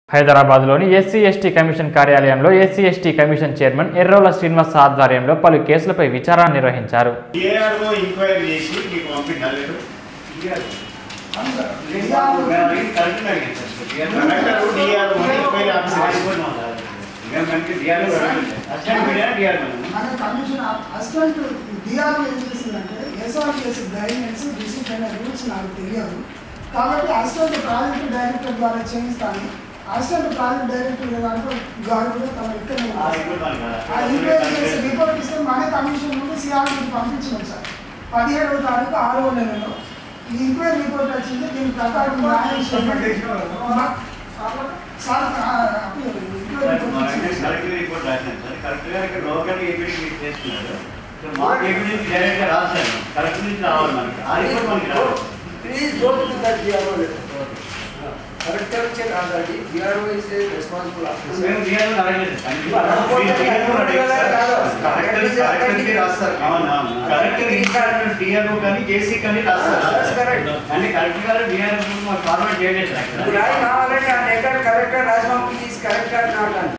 హైదరాబాద్లోని SC ST commission కార్యాలయంలో SC ST commission chairman Errolla Srinivas ఆధ్వర్యంలో పలు కేసులపై విచారణ నిర్వహించారు డిఆర్ఓ ఎంక్వైరీ చేసి మీకు పంపించాలి లేదు కలెక్టర్ డిఆర్ఓ ఎంక్వైరీ ఆఫీసర్ మన కమిషన్ అసిస్టెంట్ డిఆర్ఓ ఏం చేసిందంటే ఎస్ఆర్పిఎస్ గైడ్లైన్స్ డిసిప్లిన్ రూల్స్ నాకు తెలియదు కాబట్టి అసిస్టెంట్ ప్రాజెక్ట్ డైరెక్టర్ ద్వారా చేయిస్తాను అసిస్టెంట్ ప్రాజెక్ట్ డైరెక్టర్ గారు గారు కూడా తమ ఇక్కడ ఆ ఎంక్వైరీ చేసి రిపోర్ట్ ఇస్తే మన కమిషన్ నుండి సిఆర్కి పంపించినాం సార్ పదిహేడవ తారీఖు ఆరవ నెలలో ఈ ఎంక్వైరీ రిపోర్ట్ వచ్చింది దీని ప్రకారం న్యాయం చేయండి. మా- సార్ ఆ, అప్పుడు ఎంక్వైరీ రిపోర్ట్ ఇచ్చింది. కలెక్టర్ రిపోర్ట్ రాశాను సార్ కలెక్టర్ గారు ఇక్కడ లోకల్ ఎవిడెన్స్ మీకు చేస్తున్నారు సో మాకు ఎవిడెన్స్ డైరెక్ట్ గా రాశాను కలెక్టర్ నుంచి రావాలి మనకి ఆ రిపోర్ట్ మనకి రావాలి Please go to that DRO letter. Collector check on that, DRO is a responsible officer. మేము డిఆర్ఓ రాయలేదు కలెక్టర్ డిఆర్ఓ కానీ కేసీ కానీ రాస్తారు That's correct. అంటే కలెక్టర్ గారు డిఆర్ఓ ఫార్వర్డ్ చేయలేదు ఇప్పుడు ఆయన కావాలంటే ఆ letter collector రాజమాపి is correct or not అని.